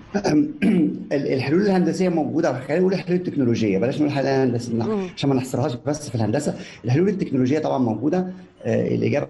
الحلول الهندسيه موجوده خلينا نقول الحلول التكنولوجيه بلاش نقول الحلول الهندسيه مم. عشان ما نحصرهاش بس في الهندسه الحلول التكنولوجيه طبعا موجوده آه، الاجابه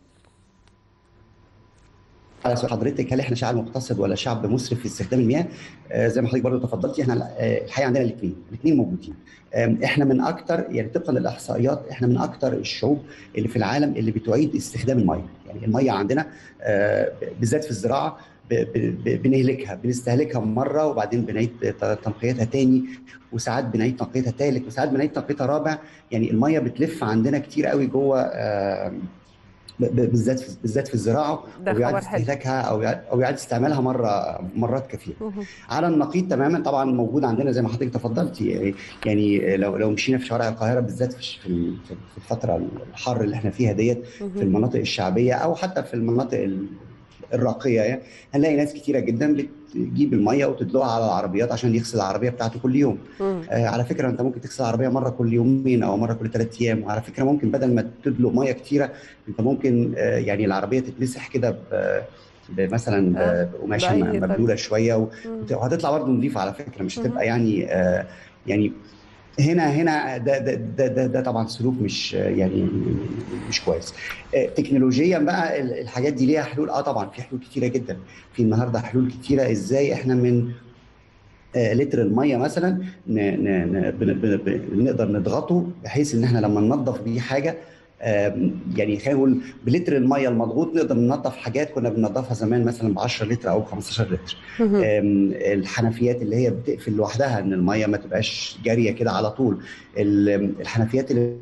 على سؤال حضرتك هل احنا شعب مقتصد ولا شعب مسرف في استخدام المياه؟ آه، زي ما حضرتك برضو تفضلتي احنا آه، الحقيقه عندنا الاثنين، الاثنين موجودين. آم، احنا من اكتر يعني طبقا للاحصائيات احنا من اكتر الشعوب اللي في العالم اللي بتعيد استخدام الميه، يعني الميه عندنا آه، بالذات في الزراعه ب- ب- ب- بنهلكها بنستهلكها مره وبعدين بنعيد ت- تنقيتها تاني وساعات بنعيد تنقيتها تالت وساعات بنعيد تنقيتها رابع يعني الميه بتلف عندنا كتير قوي جوه آم، ب- ب- بالذات في بالذات في الزراعه ده او يعاد خبر حلو. استهلاكها او يعاد او يعاد استعمالها مره مرات كثيره. مم. على النقيض تماما طبعا موجود عندنا زي ما حضرتك تفضلتي يعني- يعني لو لو مشينا في شوارع القاهره بالذات في الش- في ال- في الفتره الحر اللي احنا فيها ديت في المناطق الشعبيه او حتى في المناطق ال- الراقيه يعني هنلاقي ناس كتيره جدا بتجيب الميه وتدلقها على العربيات عشان يغسل العربيه بتاعته كل يوم. مم. آه على فكره انت ممكن تغسل العربيه مره كل يومين او مره كل ثلاث ايام وعلى فكره ممكن بدل ما تدلق ميه كتيره انت ممكن آه يعني العربيه تتمسح كده ب- ب- مثلا آه، ب- بقماشه بأي م- مبلوله شويه و- مم. وت- وهتطلع برضه نظيفه على فكره مش مهم. هتبقى يعني آه يعني هنا هنا ده ده ده, ده, ده طبعا سلوك مش آه، يعني مش كويس آه، تكنولوجيا بقى ال- الحاجات دي ليها حلول اه طبعا في حلول كتيره جدا في النهارده حلول كتيره ازاي احنا من آه، لتر الميه مثلا ن- ن- ن- بن- بن- بن- نقدر نضغطه بحيث ان احنا لما ننظف بيه حاجه آم، يعني خلينا نقول بلتر الميه المضغوط نقدر ننظف حاجات كنا بننظفها زمان مثلا ب 10 لتر او 15 لتر مم. آم، الحنفيات اللي هي بتقفل لوحدها ان الميه ما تبقاش جاريه كده على طول ال- الحنفيات اللي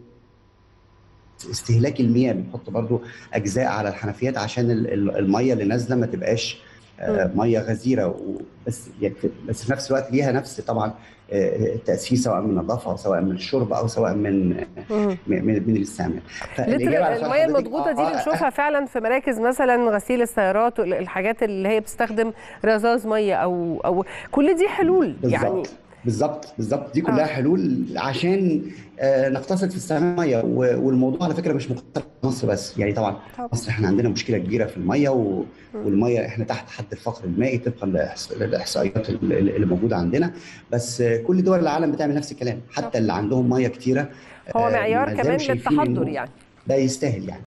استهلاك المياه بنحط برضو اجزاء على الحنفيات عشان ال- ال- الميه اللي نازله ما تبقاش آه، ميه غزيره و- بس يعني في- بس في نفس الوقت ليها نفس طبعا آه، التاثير سواء من النظافه او سواء من الشرب او سواء من مم. من, من الاستعمال لتر على سؤال الميه حضرتك، المضغوطه آه، دي آه، بنشوفها فعلا في مراكز مثلا غسيل السيارات والحاجات اللي هي بتستخدم رذاذ ميه او او كل دي حلول يعني بالظبط بالظبط بالظبط دي كلها آه. حلول عشان آه، نقتصد في استعمال الميه و- والموضوع على فكره مش مقتصر في مصر بس يعني طبعا طبعا. مصر احنا عندنا مشكله كبيره في الميه و... والميه احنا تحت حد الفقر المائي طبقا للإحص- للاحصائيات اللي اللي موجوده عندنا بس آه، كل دول العالم بتعمل نفس الكلام حتى اللي عندهم ميه كتيره هو آه، معيار ما كمان زالوا شايفين للتحضر إنه يعني ده يستاهل يعني